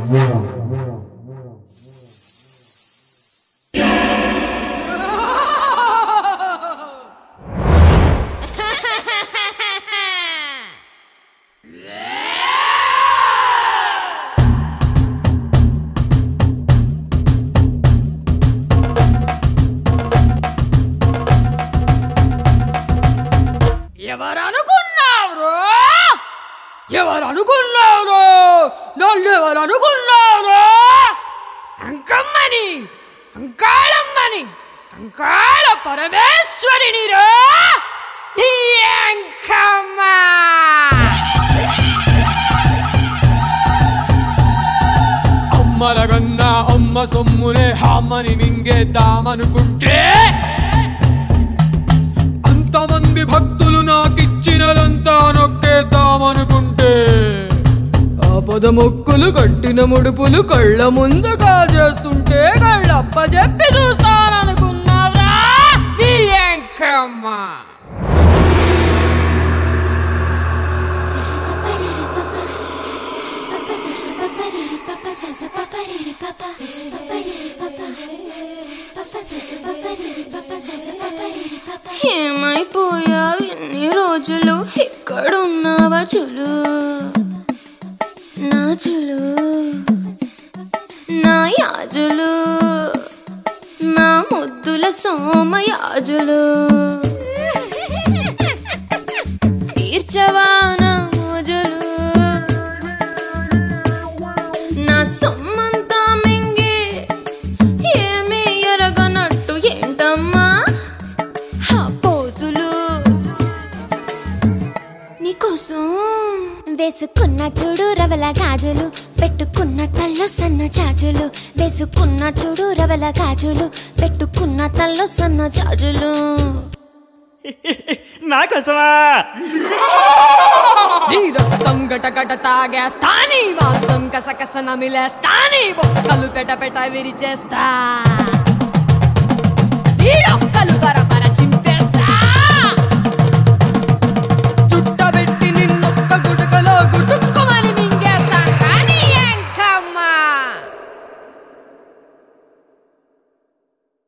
ఎవరనుకున్నావు ఎవరనుకున్నావు నన్ను ఎవరనుకున్నావు అంకమ్మని అంకాళమ్మని అంకాళ పరమేశ్వరిని రా నీ అంకమ్మ అమ్మల కన్నా అమ్మ సొమ్మునే హామని మింగేద్దామనుకుంటే అంతమంది భక్తులు నాకిచ్చినదంతా నొక్కేద్దామనుకుంటే ఆపద మొక్కులు కట్టిన ముడుపులు కళ్ళ ముందుగా చేస్తుంటే కళ్ళప్ప చెప్పి చూస్తాననుకున్నావురా నీ అంకమ్మ ఏమైపోయావు ఎన్ని రోజులు ఎక్కడున్నావా చులు నా చులు నా యాజులు నా ముద్దుల సోమయాజులు తీర్చవా నా మోజులు నా సొమ్మంతా మింగి ఏమీ ఎరగనట్టు ఏంటమ్మా ఆ పోజులు నీకోసం వేసుకున్న చూడు రవల గాజులు పెట్టుకున్న తల్లో సన్న చాజులు వేసుకున్న చూడు రవల గాజులు పెట్టుకున్న తల్లో సన్న చాజులు నాకోసమా నీ రక్తం గటగట తాగేస్తా నీ మాంసం కసకస నమిలేస్తా నీ బొక్కలు పెట పెట విరిచేస్తా నీ డొక్కలు బర